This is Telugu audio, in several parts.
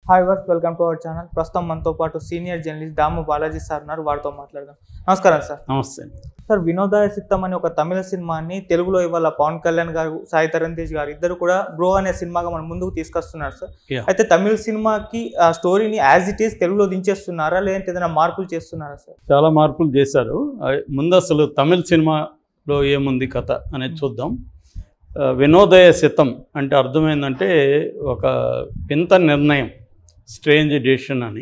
Hi viewers welcome to our channel ప్రస్తుతం మనతో పాటు senior journalist Damu Balaji sir ఉన్నారు వారితో మాట్లాడదాం నమస్కారం సార్ నమస్తే సార్ వినోదాయ సిద్ధం అనే ఒక తమిళ సినిమాని తెలుగులో ఇవాళ పవన్ కళ్యాణ్ గారు సాయి తరణ్ తేజ్ గారు ఇద్దరు కూడా బ్రో అనే సినిమాగా మన ముందుకు తీసుకొస్తున్నారు సార్ Yeah. అయితే తమిళ సినిమాకి ఆ స్టోరీని యాజ్ ఇట్ ఈస్ తెలుగులో దించేస్తున్నారా లేదంటే ఏదైనా మార్పులు చేస్తున్నారా సార్ చాలా మార్పులు చేశారు ఆ, ముందు అసలు తమిళ సినిమాలో ఏముంది కథ అనేది చూద్దాం ఆ, వినోదయ శతం అంటే అర్థమైందంటే ఒక వింత నిర్ణయం స్ట్రేంజ్ డెసిషన్ అని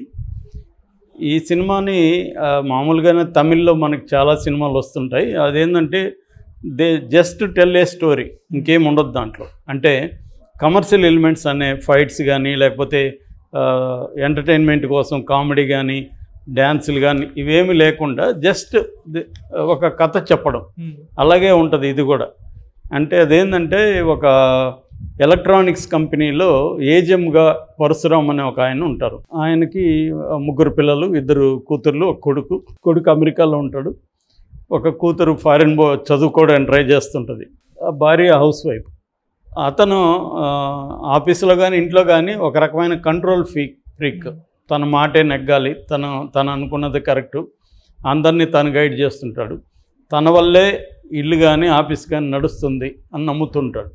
ఈ సినిమాని ఆ, మామూలుగానే తమిళ్లో మనకి చాలా సినిమాలు వస్తుంటాయి అదేంటంటే they just tell a story ఇంకేం ఉండదు దాంట్లో అంటే కమర్షియల్ ఎలిమెంట్స్ అనే ఫైట్స్ కానీ లేకపోతే ఎంటర్టైన్మెంట్ కోసం కామెడీ కానీ డ్యాన్సులు కానీ ఇవేమి లేకుండా జస్ట్ ఒక కథ చెప్పడం అలాగే ఉంటుంది ఇది కూడా అంటే అదేంటంటే ఒక ఎలక్ట్రానిక్స్ కంపెనీలో ఏజెంగా పరశురామ్ అనే ఒక ఆయన ఉంటారు ఆయనకి ముగ్గురు పిల్లలు ఇద్దరు కూతుర్లు ఒక కొడుకు కొడుకు అమెరికాలో ఉంటాడు ఒక కూతురు ఫారిన్ బో చదువుకోవడానికి ట్రై చేస్తుంటుంది ఆ భార్య హౌస్ వైఫ్ అతను ఆ, ఆఫీసులో కానీ ఇంట్లో కానీ ఒక రకమైన కంట్రోల్ ఫీ ఫ్రీక్ తన మాటే నెగ్గాలి తను తను అనుకున్నది కరెక్టు అందరినీ తను గైడ్ చేస్తుంటాడు తన వల్లే ఇల్లు కానీ ఆఫీస్ కానీ నడుస్తుంది అని నమ్ముతుంటాడు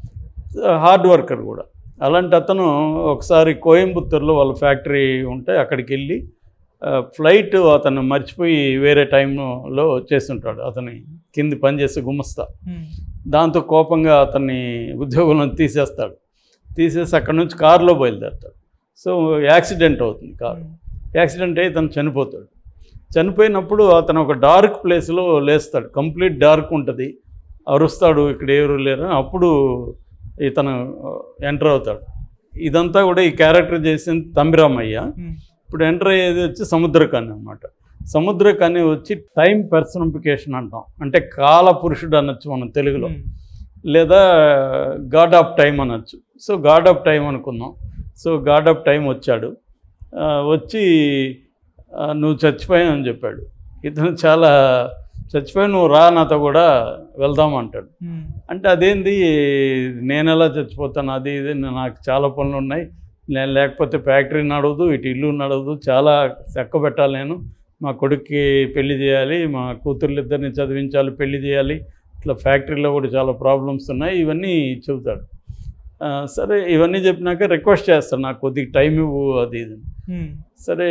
హార్డ్ వర్కర్ కూడా అలాంటి అతను ఒకసారి కోయంబత్తూరులో వాళ్ళ ఫ్యాక్టరీ ఉంటే అక్కడికి వెళ్ళి ఆ, ఫ్లైట్ అతను మర్చిపోయి వేరే టైంలో చేస్తుంటాడు అతని కింది పనిచేసే గుమస్తా దాంతో కోపంగా అతన్ని ఉద్యోగంలో తీసేస్తాడు తీసేసి అక్కడి నుంచి కారులో బయలుదేరుతాడు సో యాక్సిడెంట్ అవుతుంది కారు యాక్సిడెంట్ అయ్యి తను చనిపోతాడు చనిపోయినప్పుడు అతను ఒక డార్క్ ప్లేస్లో లేస్తాడు కంప్లీట్ డార్క్ ఉంటుంది అరుస్తాడు ఇక్కడ ఎవరు లేరు అప్పుడు ఇతను ఎంటర్ అవుతాడు ఇదంతా కూడా ఈ క్యారెక్టర్ చేసింది తంబిరామయ్య ఇప్పుడు ఎంటర్ అయ్యేది వచ్చి సముద్రకాని అనమాట సముద్రకాని వచ్చి టైం పర్సనిఫికేషన్ అంటాం అంటే కాల పురుషుడు అనొచ్చు మనం తెలుగులో లేదా గాడ్ ఆఫ్ టైం అనొచ్చు సో గాడ్ ఆఫ్ టైం అనుకుందాం సో గాడ్ ఆఫ్ టైం వచ్చాడు ఆ, వచ్చి ఆ, నువ్వు చచ్చిపోయావు అని చెప్పాడు ఇతను చాలా చచ్చిపోయి నువ్వు రా నాతో కూడా వెళ్దాం అంటాడు అంటే అదేంది నేను ఎలా చచ్చిపోతాను అది ఇది నాకు చాలా పనులు ఉన్నాయి నేను లేకపోతే ఫ్యాక్టరీ నడవదు ఇటు ఇల్లు నడవదు చాలా చెక్క పెట్టాలి నేను మా కొడుక్కి పెళ్లి చేయాలి మా కూతుర్లిద్దరిని చదివించాలి పెళ్లి చేయాలి ఇట్లా ఫ్యాక్టరీలో కూడా చాలా ప్రాబ్లమ్స్ ఉన్నాయి ఇవన్నీ చెబుతాడు ఆ, సరే ఇవన్నీ చెప్పినాక రిక్వెస్ట్ చేస్తాను నాకు కొద్దిగా టైం ఇవ్వు అది ఇది సరే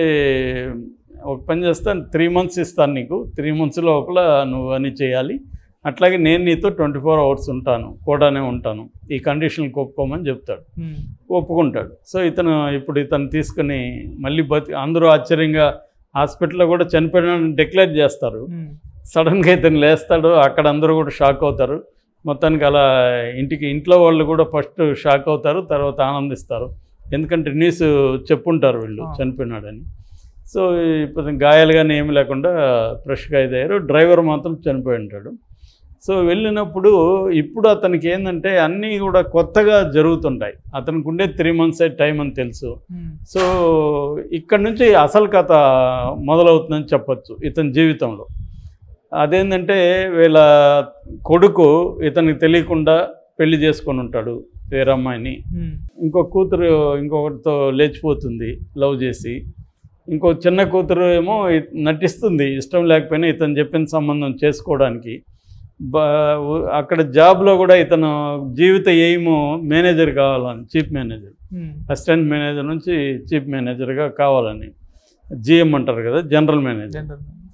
ఒక పని చేస్తాను త్రీ మంత్స్ ఇస్తాను నీకు త్రీ మంత్స్ లోపల నువ్వు అని చేయాలి అట్లాగే నేను నీతో ట్వంటీ ఫోర్ అవర్స్ ఉంటాను కూడానే ఉంటాను ఈ కండిషన్కి ఒప్పుకోమని చెప్తాడు ఒప్పుకుంటాడు సో ఇతను ఇప్పుడు ఇతను తీసుకుని మళ్ళీ బతి అందరూ ఆశ్చర్యంగా హాస్పిటల్లో కూడా చనిపోయిన డిక్లేర్ చేస్తారు సడన్గా ఇతను లేస్తాడు అక్కడ అందరూ కూడా షాక్ అవుతారు మొత్తానికి అలా ఇంటికి ఇంట్లో వాళ్ళు కూడా ఫస్ట్ షాక్ అవుతారు తర్వాత ఆనందిస్తారు ఎందుకంటే న్యూస్ చెప్పుంటారు వీళ్ళు ఆ. చనిపోయినాడని సో ఇప్పుడు గాయాలు కానీ ఏమి లేకుండా ఫ్రెష్గా ఇదయ్యారు డ్రైవర్ మాత్రం చనిపోయి ఉంటాడు సో వెళ్ళినప్పుడు ఇప్పుడు అతనికి ఏంటంటే అన్నీ కూడా కొత్తగా జరుగుతుంటాయి అతనికి ఉండే త్రీ మంత్స్ టైం అని తెలుసు సో ఇక్కడ నుంచి అసలు కథ మొదలవుతుందని చెప్పొచ్చు ఇతని జీవితంలో అదేంటంటే వీళ్ళ కొడుకు ఇతనికి తెలియకుండా పెళ్లి చేసుకొని ఉంటాడు వేరే అమ్మాయిని ఇంకో కూతురు ఇంకొకరితో లేచిపోతుంది లవ్ చేసి ఇంకో చిన్న కూతురు ఏమో ఇ- నటిస్తుంది ఇష్టం లేకపోయినా ఇతను చెప్పిన సంబంధం చేసుకోవడానికి బా ఉ- అక్కడ జాబ్లో కూడా ఇతను జీవిత ఎయిమ్ మేనేజర్ కావాలని చీఫ్ మేనేజర్ అసిస్టెంట్ మేనేజర్ నుంచి చీఫ్ మేనేజర్గా కావాలని జిఎం అంటారు కదా జనరల్ మేనేజర్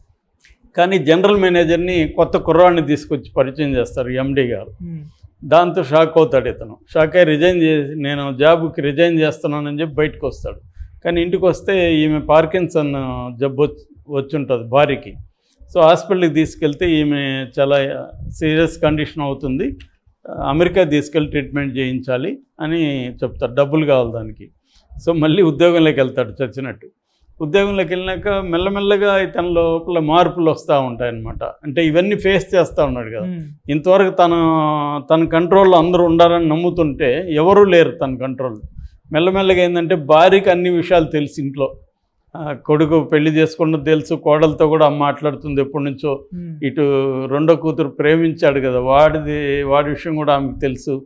కానీ జనరల్ మేనేజర్ని కొత్త కుర్రాడిని తీసుకొచ్చి పరిచయం చేస్తారు ఎండి గారు దాంతో షాక్ అవుతాడు ఇతను షాక్ అయ్యి రిజైన్ చేసి నేను జాబ్కి రిజైన్ చేస్తున్నానని చెప్పి బయటకు వస్తాడు కానీ ఇంటికి వస్తే ఈమె పార్కిన్సన్ జబ్బు వచ్చి వచ్చి ఉంటుంది భార్యకి సో హాస్పిటల్కి తీసుకెళ్తే ఈమె చాలా సీరియస్ కండిషన్ అవుతుంది అమెరికా తీసుకెళ్ళి ట్రీట్మెంట్ చేయించాలి అని చెప్తారు డబ్బులు కావాలి దానికి సో మళ్ళీ ఉద్యోగంలోకి వెళ్తాడు చచ్చినట్టు ఉద్యోగంలోకి వెళ్ళినాక మెల్లమెల్లగా ఇతని లోపల మార్పులు వస్తూ ఉంటాయన్నమాట అంటే ఇవన్నీ ఫేస్ చేస్తూ ఉన్నాడు కదా ఇంతవరకు తన తన కంట్రోల్లో అందరూ ఉండాలని నమ్ముతుంటే ఎవరూ లేరు తన కంట్రోల్ మెల్లమెల్లగా ఏంటంటే భార్యకి అన్ని విషయాలు తెలుసు ఇంట్లో ఆ, కొడుకు పెళ్లి చేసుకున్నది తెలుసు కోడలతో కూడా అమ్మ మాట్లాడుతుంది ఎప్పటి నుంచో ఇటు రెండో కూతురు ప్రేమించాడు కదా వాడిది వాడి విషయం కూడా ఆమెకు తెలుసు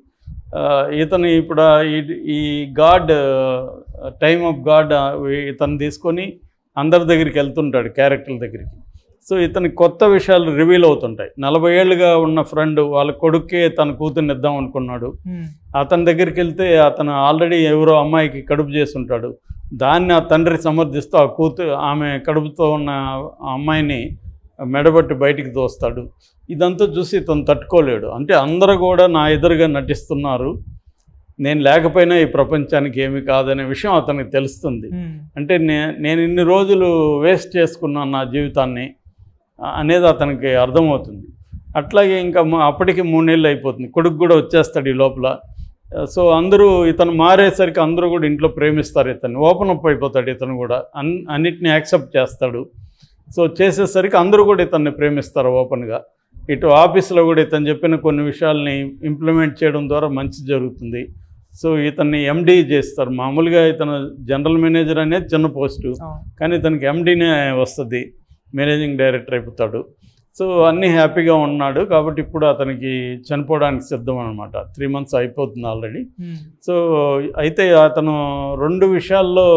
ఆ, ఇతను ఇప్పుడు ఆ ఈ- ఈ గాడ్ టైమ్ ఆఫ్ గాడ్ ఇతను తీసుకొని అందరి దగ్గరికి వెళ్తుంటాడు క్యారెక్టర్ల దగ్గరికి సో ఇతని కొత్త విషయాలు రివీల్ అవుతుంటాయి నలభై ఏళ్ళుగా ఉన్న ఫ్రెండ్ వాళ్ళ కొడుక్కే తన కూతుర్ని ఇద్దాం అనుకున్నాడు ఉమ్, అతని దగ్గరికి వెళ్తే అతను ఆల్రెడీ ఎవరో అమ్మాయికి కడుపు చేసి ఉంటాడు దాన్ని ఆ తండ్రి సమర్థిస్తూ ఆ కూతురు ఆమె కడుపుతో ఉన్న ఆ అమ్మాయిని మెడబట్టి బయటికి దోస్తాడు ఇదంతా చూసి ఇతను తట్టుకోలేడు అంటే అందరూ కూడా నా ఎదురుగా నటిస్తున్నారు నేను లేకపోయినా ఈ ప్రపంచానికి ఏమి కాదనే విషయం అతనికి తెలుస్తుంది ఉమ్, అంటే నే నేను ఇన్ని రోజులు వేస్ట్ చేసుకున్నాను నా జీవితాన్ని ఆ, అనేది అతనికి అర్థమవుతుంది అట్లాగే ఇంకా మ- అప్పటికి మూడు నెలలు అయిపోతుంది కొడుకు కూడా వచ్చేస్తాడు ఈ లోపల ఆ, సో అందరూ ఇతను మారేసరికి అందరూ కూడా ఇంట్లో ప్రేమిస్తారు ఇతన్ని ఓపెన్ అప్ అయిపోతాడు ఇతను కూడా అన్ అన్నిటిని యాక్సెప్ట్ చేస్తాడు సో చేసేసరికి అందరూ కూడా ఇతన్ని ప్రేమిస్తారు ఓపెన్గా ఇటు ఆఫీస్లో కూడా ఇతను చెప్పిన కొన్ని విషయాల్ని ఇంప్లిమెంట్ చేయడం ద్వారా మంచి జరుగుతుంది సో ఇతన్ని ఎండీ చేస్తారు మామూలుగా ఇతను జనరల్ మేనేజర్ అనేది చిన్న పోస్టు అవును. కానీ ఇతనికి ఎండీనే వస్తుంది మేనేజింగ్ డైరెక్టర్ అయిపోతాడు సో అన్నీ హ్యాపీగా ఉన్నాడు కాబట్టి ఇప్పుడు అతనికి చనిపోవడానికి సిద్ధం అనమాట త్రీ మంత్స్ అయిపోతుంది ఆల్రెడీ ఉమ్, సో అయితే అతను రెండు విషయాల్లో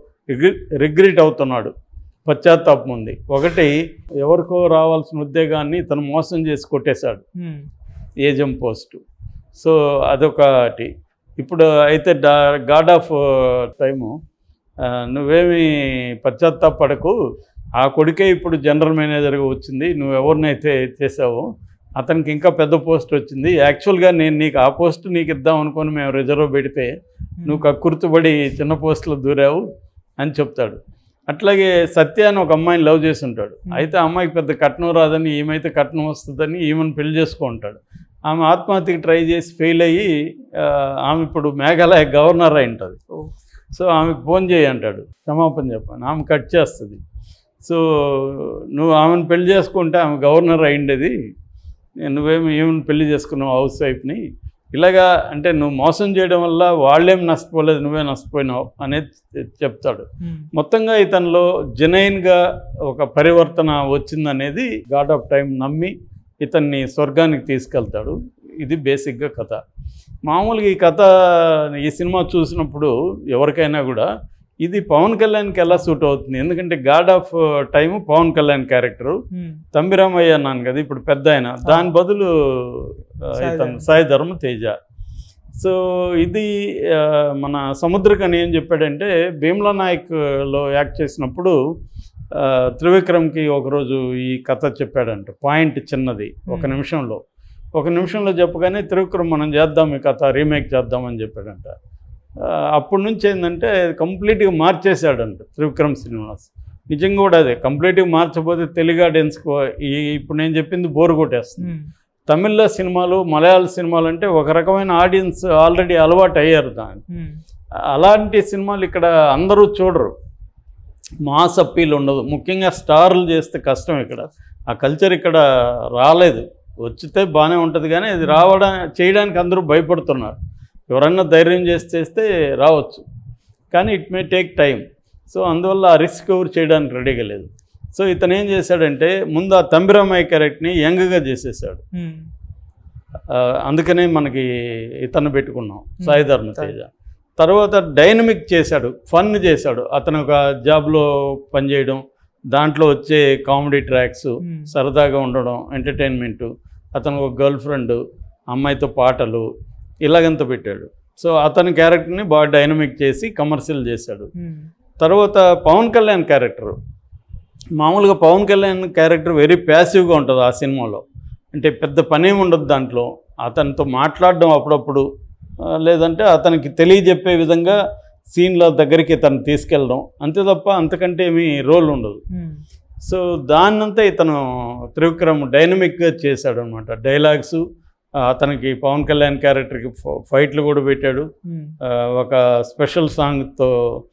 రిగ్రెట్ అవుతున్నాడు పశ్చాత్తాపం ఉంది ఒకటి ఎవరికో రావాల్సిన ఉద్యోగాన్ని ఇతను మోసం చేసి కొట్టేశాడు ఉమ్, ఏజెం పోస్టు సో అదొకటి ఇప్పుడు అయితే డా గాడ్ ఆఫ్ టైము ఆ, నువ్వేమి పశ్చాత్తాపడకు ఆ కొడుకే ఇప్పుడు జనరల్ మేనేజర్గా వచ్చింది నువ్వు ఎవరినైతే చేసావో అతనికి ఇంకా పెద్ద పోస్ట్ వచ్చింది యాక్చువల్గా నేను నీకు ఆ పోస్ట్ నీకు ఇద్దాం అనుకొని మేము రిజర్వ్ పెడితే నువ్వు కక్కుర్తుపడి చిన్న పోస్టులో దూరావు అని చెప్తాడు అట్లాగే సత్య అని ఒక అమ్మాయిని లవ్ చేసి ఉంటాడు Hmm. అయితే ఆ అమ్మాయికి పెద్ద కట్నం రాదని ఈమెతే కట్నం వస్తుందని ఈమెను పెళ్లి చేసుకుంటాడు ఆమె ఆత్మహత్యకి ట్రై చేసి ఫెయిల్ అయ్యి ఆ, ఆమె ఇప్పుడు మేఘాలయ గవర్నర్ అయి ఉంటుంది ఓ, సో ఆమెకు ఫోన్ చేయి అంటాడు క్షమాపణ చెప్పాను ఆమె కట్ చేస్తుంది సో నువ్వు ఆమెను పెళ్లి చేసుకుంటే ఆమె గవర్నర్ అయిండేది నువ్వేమి ఏమైనా పెళ్లి చేసుకున్నావు హౌస్ వైఫ్ని ఇలాగా అంటే నువ్వు మోసం చేయడం వల్ల వాళ్ళేం నష్టపోలేదు నువ్వే నష్టపోయినావు అనేది చెప్తాడు ఉమ్, మొత్తంగా ఇతనిలో జెనైన్గా ఒక పరివర్తన వచ్చిందనేది గాడ్ ఆఫ్ టైం నమ్మి ఇతన్ని స్వర్గానికి తీసుకెళ్తాడు ఇది బేసిక్గా కథ మామూలుగా ఈ కథ ఈ సినిమా చూసినప్పుడు ఎవరికైనా కూడా ఇది పవన్ కళ్యాణ్కి ఎలా సూట్ అవుతుంది ఎందుకంటే god of time Pawan Kalyan character um, Thambi Ramaiah అన్నాను కదా ఇప్పుడు పెద్ద ఆయన దాని బదులు ఆ, సాయి ఇతను ధర్మ. సాయి ధర్మ తేజ సో ఇది ఆ, మన సముద్రకని ఏం చెప్పాడంటే భీమ్లా నాయక్లో యాక్ట్ చేసినప్పుడు ఆ, త్రివిక్రమ్కి ఒకరోజు ఈ కథ చెప్పాడంట పాయింట్ చిన్నది ఒక Hmm. నిమిషంలో ఒక నిమిషంలో చెప్పగానే త్రివిక్రమ్ మనం చేద్దాం ఈ కథ రీమేక్ చేద్దామని చెప్పాడంట ఆ, అప్పటి నుంచి ఏంటంటే కంప్లీట్గా మార్చేశాడంట త్రివిక్రమ్ శ్రీనివాస్ నిజంగా కూడా అదే కంప్లీట్గా మార్చకపోతే తెలుగు ఆడియన్స్కి ఈ ఇప్పుడు నేను చెప్పింది బోర్ కొట్టేస్తుంది ఉమ్, తమిళ సినిమాలు మలయాళ సినిమాలు అంటే ఒక రకమైన ఆడియన్స్ ఆల్రెడీ అలవాటు అయ్యారు దాన్ని ఉమ్, అలాంటి సినిమాలు ఇక్కడ అందరూ చూడరు మాస్ అప్పీల్ ఉండదు ముఖ్యంగా స్టార్లు చేస్తే కష్టం ఇక్కడ ఆ కల్చర్ ఇక్కడ రాలేదు వచ్చితే బాగానే ఉంటుంది కానీ అది రావడం చేయడానికి అందరూ భయపడుతున్నారు ఎవరన్నా ధైర్యం చేసి చేస్తే రావచ్చు కానీ it may take time so అందువల్ల ఆ రిస్క్ ఎవరు చేయడానికి రెడీగా లేదు సో ఇతను ఏం చేశాడంటే ముందు ఆ తంబిరామయ్య క్యారెక్టర్ని యంగ్గా చేసేసాడు ఉమ్, ఆ, అందుకనే మనకి ఇతను పెట్టుకున్నాం సాయి ధర్మ సాయి. తేజ తర్వాత డైనమిక్ చేశాడు ఫన్ చేశాడు అతను ఒక జాబ్లో పనిచేయడం దాంట్లో వచ్చే కామెడీ ట్రాక్స్ ఉమ్, సరదాగా ఉండడం ఎంటర్టైన్మెంటు అతను ఒక గర్ల్ ఫ్రెండ్ అమ్మాయితో పాటలు ఇలాగంత పెట్టాడు సో అతని క్యారెక్టర్ని బాగా డైనమిక్ చేసి కమర్షియల్ చేశాడు ఉమ్, తర్వాత పవన్ కళ్యాణ్ క్యారెక్టర్ మామూలుగా పవన్ కళ్యాణ్ క్యారెక్టర్ వెరీ ప్యాసివ్గా ఉంటుంది ఆ సినిమాలో అంటే పెద్ద పనేమి ఉండదు దాంట్లో అతనితో మాట్లాడడం అప్పుడప్పుడు ఆ, లేదంటే అతనికి తెలియజెప్పే విధంగా సీన్ల దగ్గరికి తను తీసుకెళ్ళడం అంతే తప్ప అంతకంటే ఏమీ రోల్ ఉండదు ఉమ్, సో దాన్నంతా ఇతను త్రివిక్రమ్ డైనమిక్గా చేశాడు అనమాట డైలాగ్స్ అతనికి పవన్ కళ్యాణ్ క్యారెక్టర్కి ఫైట్లు కూడా పెట్టాడు ఉమ్, ఆ, ఒక స్పెషల్ సాంగ్తో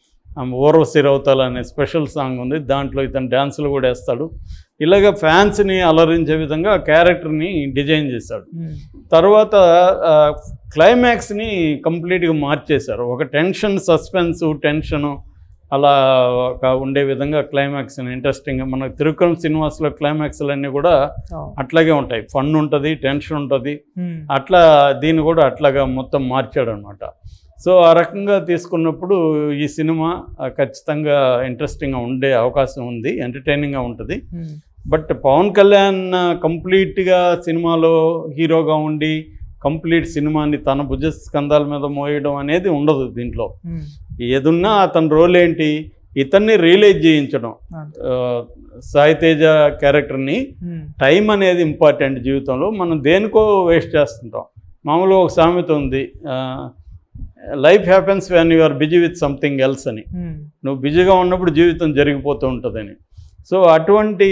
ఊర్వశి రౌతాల్ అనే స్పెషల్ సాంగ్ ఉంది దాంట్లో ఇతను డ్యాన్సులు కూడా వేస్తాడు ఇలాగ ఫ్యాన్స్ని అలరించే విధంగా ఆ క్యారెక్టర్ని డిజైన్ చేశాడు ఉమ్, తర్వాత ఆ, క్లైమాక్స్ని కంప్లీట్గా మార్చేశారు ఒక టెన్షన్ సస్పెన్స్ టెన్షను అలా ఒక ఉండే విధంగా క్లైమాక్స్ ఇంట్రెస్టింగ్గా మనకు తిరుక్కం సినిమాస్లో క్లైమాక్స్లు అన్నీ కూడా అట్లాగే ఉంటాయి ఫన్ ఉంటుంది టెన్షన్ ఉంటుంది అట్లా దీన్ని కూడా అట్లాగా మొత్తం మార్చాడు అనమాట సో ఆ రకంగా తీసుకున్నప్పుడు ఈ సినిమా ఆ, ఖచ్చితంగా ఇంట్రెస్టింగ్గా ఉండే అవకాశం ఉంది ఎంటర్టైనింగ్గా ఉంటుంది బట్ పవన్ కళ్యాణ్ కంప్లీట్గా సినిమాలో హీరోగా ఉండి కంప్లీట్ సినిమాని తన భుజ స్కంధాల మీద మోయడం అనేది ఉండదు దీంట్లో ఏదున్నా అతని రోల్ ఏంటి ఇతన్ని రియలైజ్ చేయించడం ఆ, సాయి తేజ క్యారెక్టర్ని టైం అనేది ఇంపార్టెంట్ జీవితంలో మనం దేనికో వేస్ట్ చేస్తుంటాం మామూలుగా ఒక సామెత ఉంది life happens when you are busy with something else అని నువ్వు బిజీగా ఉన్నప్పుడు జీవితం జరిగిపోతూ ఉంటుందని సో అటువంటి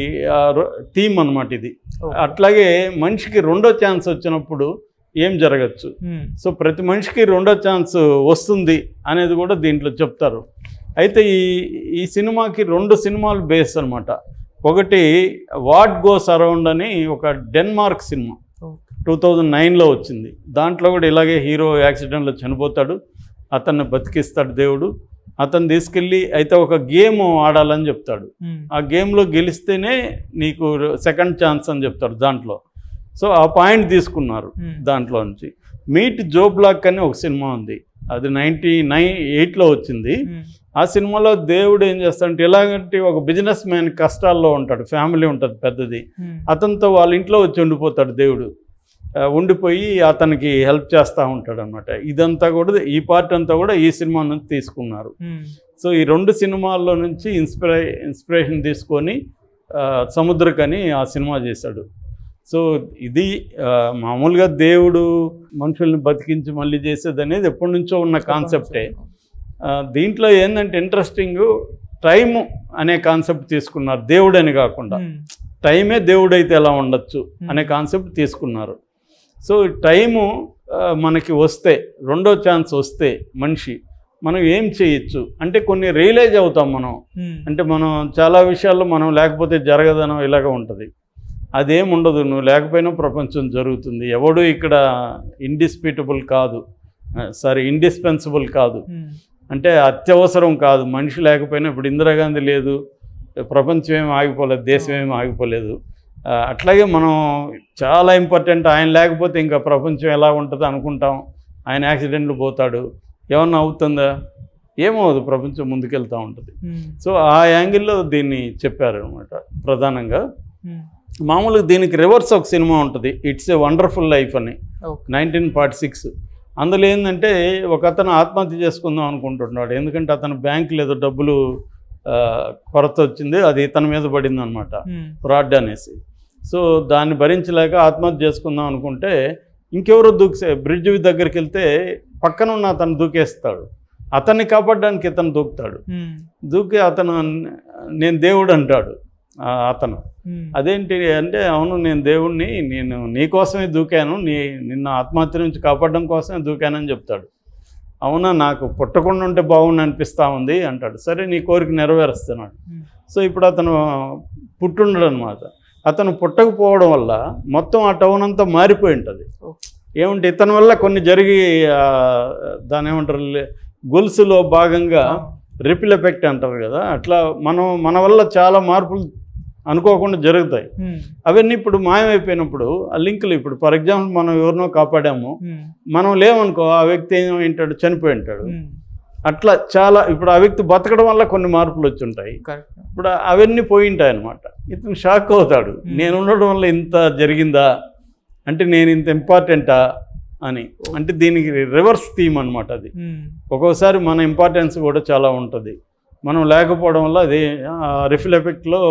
థీమ్ అన్నమాట ఇది అట్లాగే మనిషికి రెండో ఛాన్స్ వచ్చినప్పుడు ఏం జరగచ్చు సో ప్రతి మనిషికి రెండో ఛాన్స్ వస్తుంది అనేది కూడా దీంట్లో చెప్తారు అయితే ఈ ఈ సినిమాకి రెండు సినిమాలు బేస్ అనమాట ఒకటి వాట్ గోస్ అరౌండ్ అని ఒక డెన్మార్క్ సినిమా టూ థౌజండ్ నైన్లో వచ్చింది దాంట్లో కూడా ఇలాగే హీరో యాక్సిడెంట్లో చనిపోతాడు అతన్ని బతికిస్తాడు దేవుడు అతను తీసుకెళ్ళి అయితే ఒక గేమ్ ఆడాలని చెప్తాడు ఆ గేమ్లో గెలిస్తేనే నీకు సెకండ్ ఛాన్స్ అని చెప్తాడు దాంట్లో సో ఆ పాయింట్ తీసుకున్నారు దాంట్లో నుంచి మీట్ జో బ్లాక్ అని ఒక సినిమా ఉంది అది నైంటీ నైన్ ఎయిట్లో వచ్చింది ఆ సినిమాలో దేవుడు ఏం చేస్తాడంటే ఎలాగంటే ఒక బిజినెస్ మ్యాన్ కష్టాల్లో ఉంటాడు ఫ్యామిలీ ఉంటుంది పెద్దది అతనితో వాళ్ళ ఇంట్లో వచ్చి ఉండిపోతాడు దేవుడు ఆ, ఉండిపోయి అతనికి హెల్ప్ చేస్తూ ఉంటాడు అనమాట ఇదంతా కూడా ఈ పార్ట్ అంతా కూడా ఈ సినిమా నుంచి తీసుకున్నారు సో ఈ రెండు సినిమాల్లో నుంచి ఇన్స్పిరే ఇన్స్పిరేషన్ తీసుకొని ఆ, సముద్రకని ఆ సినిమా చేశాడు సో ఇది ఆ, మామూలుగా దేవుడు మనుషుల్ని బతికించి మళ్ళీ చేసేది అనేది ఎప్పటి నుంచో ఉన్న కాన్సెప్టే ఆ, దీంట్లో ఏంటంటే ఇంట్రెస్టింగ్ టైము అనే కాన్సెప్ట్ తీసుకున్నారు దేవుడు అని కాకుండా టైమే దేవుడైతే ఎలా ఉండొచ్చు అనే కాన్సెప్ట్ తీసుకున్నారు సో టైము ఆ, మనకి వస్తే రెండో ఛాన్స్ వస్తే మనిషి మనం ఏం చేయొచ్చు అంటే కొన్ని రియలైజ్ అవుతాం మనం అంటే మనం చాలా విషయాల్లో మనం లేకపోతే జరగదనో ఇలాగ ఉంటుంది అదేం ఉండదు నువ్వు లేకపోయినా ప్రపంచం జరుగుతుంది ఎవడు ఇక్కడ ఇండిస్ప్యూటబుల్ కాదు సారీ ఇండిస్పెన్సిబుల్ కాదు అంటే అత్యవసరం కాదు మనిషి లేకపోయినా ఇప్పుడు ఇందిరాగాంధీ లేదు ప్రపంచం ఏం ఆగిపోలేదు దేశం ఏం ఆగిపోలేదు ఆ, అట్లాగే మనం చాలా ఇంపార్టెంట్ ఆయన లేకపోతే ఇంకా ప్రపంచం ఎలా ఉంటుందో అనుకుంటాం ఆయన యాక్సిడెంట్లు పోతాడు ఏమన్నా అవుతుందా ఏమవుదు ప్రపంచం ముందుకెళ్తూ ఉంటుంది సో ఆ యాంగిల్లో దీన్ని చెప్పారు అనమాట ప్రధానంగా మామూలుగా దీనికి రివర్స్ ఒక సినిమా ఉంటుంది ఇట్స్ ఏ వండర్ఫుల్ లైఫ్ అని నైన్టీన్ ఫార్టీ సిక్స్ అందులో ఏంటంటే ఒక అతను ఆత్మహత్య చేసుకుందాం అనుకుంటున్నాడు ఎందుకంటే అతను బ్యాంకులో ఏదో డబ్బులు ఆ, కొరత వచ్చింది అది ఇతని మీద పడింది అనమాట ఫ్రాడ్ అనేసి సో దాన్ని భరించలేక ఆత్మహత్య చేసుకుందాం అనుకుంటే ఇంకెవరో దూకే బ్రిడ్జ్ దగ్గరికి వెళ్తే పక్కన ఉన్న అతను దూకేస్తాడు అతన్ని కాపాడడానికి ఇతను దూకుతాడు దూకి అతను నేను దేవుడు అంటాడు ఆ అతను అదేంటి అంటే అవును నేను దేవుణ్ణి నేను నీ కోసమే దూకాను నీ నిన్న ఆత్మహత్య నుంచి కాపాడడం కోసమే దూకానని చెప్తాడు అవునా నాకు పుట్టకుండా ఉంటే బాగుండు అనిపిస్తూ ఉంది అంటాడు సరే నీ కోరిక నెరవేరుస్తున్నాడు సో ఇప్పుడు అతను పుట్టుండడు అనమాట అతను పుట్టకపోవడం వల్ల మొత్తం ఆ టౌన్ అంతా మారిపోయి ఉంటుంది ఏమంటే ఇతని వల్ల కొన్ని జరిగి ఆ, దాని ఏమంటారు లే- గొలుసులో భాగంగా రిపిల్ ఎఫెక్ట్ అంటారు కదా అట్లా మనం మన వల్ల చాలా మార్పులు అనుకోకుండా జరుగుతాయి అవన్నీ ఇప్పుడు మాయమైపోయినప్పుడు ఆ లింకులు ఇప్పుడు ఫర్ ఎగ్జాంపుల్ మనం ఎవరినో కాపాడాము మనం లేవనుకో ఆ వ్యక్తి ఏమంటాడు చనిపోయి ఉంటాడు అట్లా చాలా ఇప్పుడు ఆ వ్యక్తి బతకడం వల్ల కొన్ని మార్పులు వచ్చి ఉంటాయి కరెక్ట్ ఇప్పుడు అవన్నీ పోయి ఉంటాయి అనమాట ఇతను షాక్ అవుతాడు నేను ఉండడం వల్ల ఇంత జరిగిందా అంటే నేను ఇంత ఇంపార్టెంటా అని అంటే దీనికి రివర్స్ థీమ్ అనమాట అది ఒక్కోసారి మన ఇంపార్టెన్స్ కూడా చాలా ఉంటుంది మనం లేకపోవడం వల్ల అది రిఫిల్ ఎఫెక్ట్లో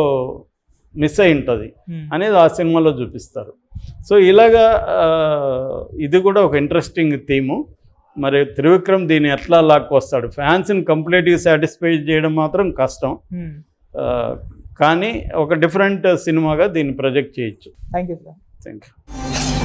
మిస్ అయి ఉంటుంది అనేది ఆ సినిమాలో చూపిస్తారు సో ఇలాగా ఆ, ఇది కూడా ఒక ఇంట్రెస్టింగ్ థీము మరి త్రివిక్రమ్ దీన్ని ఎట్లా లాక్కొస్తాడు ఫ్యాన్స్ని కంప్లీట్గా సాటిస్ఫై చేయడం మాత్రం కష్టం ఆ, కానీ ఒక డిఫరెంట్ సినిమాగా దీన్ని ప్రొజెక్ట్ చేయొచ్చు thank you sir thank you